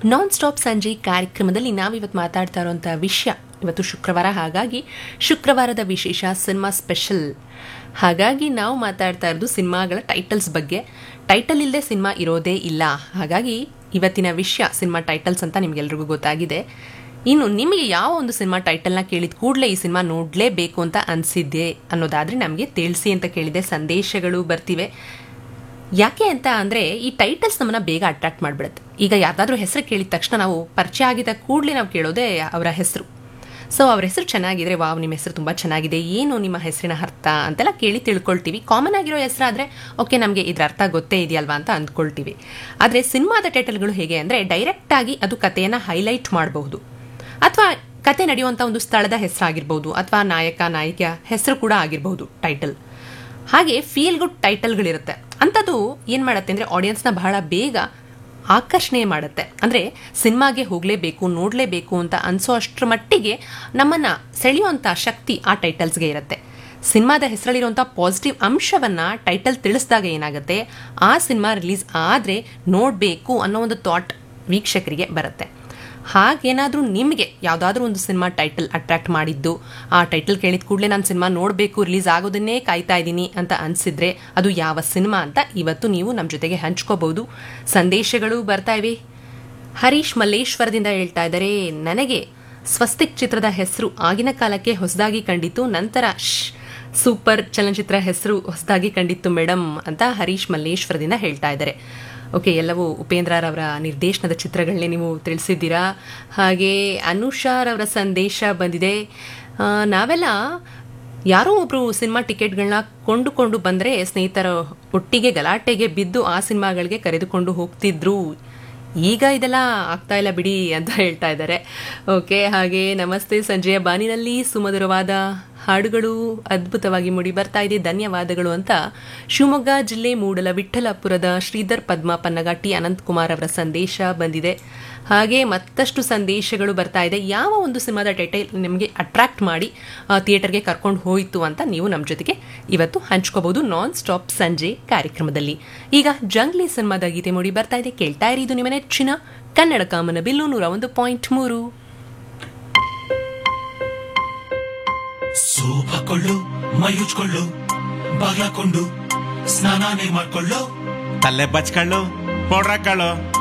non stop ಸಂಜೆ ಕಾರ್ಯಕ್ರಮದಲ್ಲಿ ನಾವಿವತ್ತು ಮಾತಾಡ್ತಾ ಇರೋಂಥ ವಿಷಯ ಇವತ್ತು ಶುಕ್ರವಾರ ಹಾಗಾಗಿ ಶುಕ್ರವಾರದ ವಿಶೇಷ ಸಿನಿಮಾ ಸ್ಪೆಷಲ್ ಹಾಗಾಗಿ ನಾವು ಮಾತಾಡ್ತಾ ಇರೋದು ಸಿನಿಮಾಗಳ ಟೈಟಲ್ಸ್ ಬಗ್ಗೆ ಟೈಟಲ್ ಇಲ್ಲದೆ ಸಿನಿಮಾ ಇರೋದೇ ಇಲ್ಲ ಹಾಗಾಗಿ ಇವತ್ತಿನ ವಿಷಯ ಸಿನಿಮಾ ಟೈಟಲ್ಸ್ ಅಂತ ನಿಮ್ಗೆಲ್ರಿಗೂ ಗೊತ್ತಾಗಿದೆ ಇನ್ನು ನಿಮಗೆ ಯಾವ ಒಂದು ಸಿನಿಮಾ ಟೈಟಲ್ನ ಕೇಳಿದ ಕೂಡಲೇ ಈ ಸಿನಿಮಾ ನೋಡಲೇಬೇಕು ಅಂತ ಅನಿಸಿದ್ದೆ ಅನ್ನೋದಾದರೆ ನಮಗೆ ತಿಳಿಸಿ ಅಂತ ಕೇಳಿದೆ ಸಂದೇಶಗಳು ಬರ್ತಿವೆ ಯಾಕೆ ಅಂತ ಅಂದರೆ ಈ ಟೈಟಲ್ಸ್ ನಮ್ಮನ್ನ ಬೇಗ ಅಟ್ರಾಕ್ಟ್ ಮಾಡಿಬಿಡುತ್ತೆ ಈಗ ಯಾವ್ದಾದ್ರೂ ಹೆಸರು ಕೇಳಿದ ತಕ್ಷಣ ನಾವು ಪರಿಚಯ ಆಗಿದ ಕೂಡಲೇ ನಾವು ಕೇಳೋದೇ ಅವರ ಹೆಸರು ಸೊ ಅವ್ರ ಹೆಸರು ಚೆನ್ನಾಗಿದ್ರೆ ವಾವ್ ನಿಮ್ಮ ಹೆಸರು ತುಂಬ ಚೆನ್ನಾಗಿದೆ ಏನು ನಿಮ್ಮ ಹೆಸರಿನ ಅರ್ಥ ಅಂತೆಲ್ಲ ಕೇಳಿ ತಿಳ್ಕೊಳ್ತೀವಿ ಕಾಮನ್ ಆಗಿರೋ ಹೆಸರಾದರೆ ಓಕೆ ನಮಗೆ ಇದ್ರ ಅರ್ಥ ಗೊತ್ತೇ ಇದೆಯಲ್ವಾ ಅಂತ ಅಂದ್ಕೊಳ್ತೀವಿ ಆದರೆ ಸಿನಿಮಾದ ಟೈಟಲ್ಗಳು ಹೇಗೆ ಅಂದರೆ ಡೈರೆಕ್ಟಾಗಿ ಅದು ಕಥೆಯನ್ನು ಹೈಲೈಟ್ ಮಾಡಬಹುದು ಅಥವಾ ಕತೆ ನಡೆಯುವಂಥ ಒಂದು ಸ್ಥಳದ ಹೆಸರಾಗಿರ್ಬೋದು ಅಥವಾ ನಾಯಕ ನಾಯಕಿಯ ಹೆಸರು ಕೂಡ ಆಗಿರ್ಬೋದು ಟೈಟಲ್ ಹಾಗೆ ಫೀಲ್ ಗುಡ್ ಟೈಟಲ್ಗಳಿರುತ್ತೆ ಅಂಥದ್ದು ಏನು ಮಾಡುತ್ತೆ ಅಂದರೆ ಆಡಿಯನ್ಸ್ನ ಬಹಳ ಬೇಗ ಆಕರ್ಷಣೆ ಮಾಡುತ್ತೆ ಅಂದರೆ ಸಿನಿಮಾಗೆ ಹೋಗಲೇಬೇಕು ನೋಡಲೇಬೇಕು ಅಂತ ಅನಿಸೋ ಅಷ್ಟರ ಮಟ್ಟಿಗೆ ನಮ್ಮನ್ನು ಸೆಳೆಯುವಂಥ ಶಕ್ತಿ ಆ ಟೈಟಲ್ಸ್ಗೆ ಇರುತ್ತೆ ಸಿನಿಮಾದ ಹೆಸರಲ್ಲಿರುವಂಥ ಪಾಸಿಟಿವ್ ಅಂಶವನ್ನು ಟೈಟಲ್ ತಿಳಿಸಿದಾಗ ಏನಾಗುತ್ತೆ ಆ ಸಿನಿಮಾ ರಿಲೀಸ್ ಆದರೆ ನೋಡಬೇಕು ಅನ್ನೋ ಒಂದು ಥಾಟ್ ವೀಕ್ಷಕರಿಗೆ ಬರುತ್ತೆ ಹಾಗೇನಾದರೂ ನಿಮಗೆ ಯಾವುದಾದ್ರೂ ಒಂದು ಸಿನಿಮಾ ಟೈಟಲ್ ಅಟ್ರಾಕ್ಟ್ ಮಾಡಿದ್ದು ಆ ಟೈಟಲ್ ಕೇಳಿದ ಕೂಡಲೇ ನಾನು ಸಿನಿಮಾ ನೋಡಬೇಕು ರಿಲೀಸ್ ಆಗೋದನ್ನೇ ಕಾಯ್ತಾ ಇದ್ದೀನಿ ಅಂತ ಅನಿಸಿದ್ರೆ ಅದು ಯಾವ ಸಿನಿಮಾ ಅಂತ ಇವತ್ತು ನೀವು ನಮ್ಮ ಜೊತೆಗೆ ಹಂಚ್ಕೋಬಹುದು ಸಂದೇಶಗಳು ಬರ್ತಾ ಇವೆ ಹರೀಶ್ ಮಲ್ಲೇಶ್ವರದಿಂದ ಹೇಳ್ತಾ ಇದ್ದಾರೆ ನನಗೆ ಸ್ವಸ್ತಿಕ್ ಚಿತ್ರದ ಹೆಸರು ಆಗಿನ ಕಾಲಕ್ಕೆ ಹೊಸದಾಗಿ ಕಂಡಿತು ನಂತರ ಶ್ ಸೂಪರ್ ಚಲನಚಿತ್ರ ಹೆಸರು ಹೊಸದಾಗಿ ಕಂಡಿತ್ತು ಮೇಡಮ್ ಅಂತ ಹರೀಶ್ ಮಲ್ಲೇಶ್ವರದಿಂದ ಹೇಳ್ತಾ ಇದ್ದಾರೆ ಓಕೆ ಎಲ್ಲವೂ ಉಪೇಂದ್ರರವರ ನಿರ್ದೇಶನದ ಚಿತ್ರಗಳನ್ನೇ ನೀವು ತಿಳಿಸಿದ್ದೀರಾ ಹಾಗೆ ಅನುಷಾರ್ ಅವರ ಸಂದೇಶ ಬಂದಿದೆ ಆ, ನಾವೆಲ್ಲ ಯಾರೋ ಒಬ್ರು ಸಿನಿಮಾ ಟಿಕೆಟ್ಗಳನ್ನ ಕೊಂಡುಕೊಂಡು ಬಂದರೆ ಸ್ನೇಹಿತರ ಒಟ್ಟಿಗೆ ಗಲಾಟೆಗೆ ಬಿದ್ದು ಆ ಸಿನಿಮಾಗಳಿಗೆ ಕರೆದುಕೊಂಡು ಹೋಗ್ತಿದ್ರು ಈಗ ಇದೆಲ್ಲ ಆಗ್ತಾ ಇಲ್ಲ ಬಿಡಿ ಅಂತ ಹೇಳ್ತಾ ಇದ್ದಾರೆ ಓಕೆ ಹಾಗೆ ನಮಸ್ತೆ ಸಂಜೆಯ ಬಾನಿನಲ್ಲಿ ಸುಮಧುರವಾದ ಹಾಡುಗಳು ಅದ್ಭುತವಾಗಿ ಮೂಡಿ ಬರ್ತಾ ಇದೆ ಧನ್ಯವಾದಗಳು ಅಂತ ಶಿವಮೊಗ್ಗ ಜಿಲ್ಲೆ ಮೂಡಲ ವಿಠ್ಠಲಪುರದ ಶ್ರೀಧರ್ ಪದ್ಮ ಪನ್ನಗಟ್ಟಿ ಅನಂತಕುಮಾರ್ ಅವರ ಸಂದೇಶ ಬಂದಿದೆ ಹಾಗೆ ಮತ್ತಷ್ಟು ಸಂದೇಶಗಳು ಬರ್ತಾ ಇದೆ ಯಾವ ಒಂದು ಸಿನಿಮಾದ ಟೈಟಲ್ ನಿಮಗೆ ಅಟ್ರಾಕ್ಟ್ ಮಾಡಿ ಆ, ಥಿಯೇಟರ್ಗೆ ಕರ್ಕೊಂಡು ಹೋಯಿತು ಅಂತ ನೀವು ನಮ್ಮ ಜೊತೆಗೆ ಇವತ್ತು ಹಂಚ್ಕೋಬಹುದು ನಾನ್ ಸ್ಟಾಪ್ ಸಂಜೆ ಕಾರ್ಯಕ್ರಮದಲ್ಲಿ ಈಗ ಜಂಗ್ಲಿ ಸಿನಿಮಾದ ಗೀತೆ ಮೂಡಿ ಬರ್ತಾ ಇದೆ ಕೇಳ್ತಾ ಇರಿ ಇದು ನಿಮ್ಮ ನೆಚ್ಚಿನ ಕನ್ನಡ ಕಾಮನ ಬಿಲ್ಲು ನೂರ ಒಂದು ಪಾಯಿಂಟ್ ಮೂರು ಸೋಪ್ ಹಾಕೊಳ್ಳು ಮೈ ಉಜ್ಕೊಳ್ಳು ಬಾಗ್ಲಾಕೊಂಡು ಸ್ನಾನಾನೇ ಮಾಡ್ಕೊಳ್ಳು ತಲೆ ಬಚ್ಕೊಳ್ಳು ಪೌಡ್ರ್ ಹಾಕೊಳ್ಳು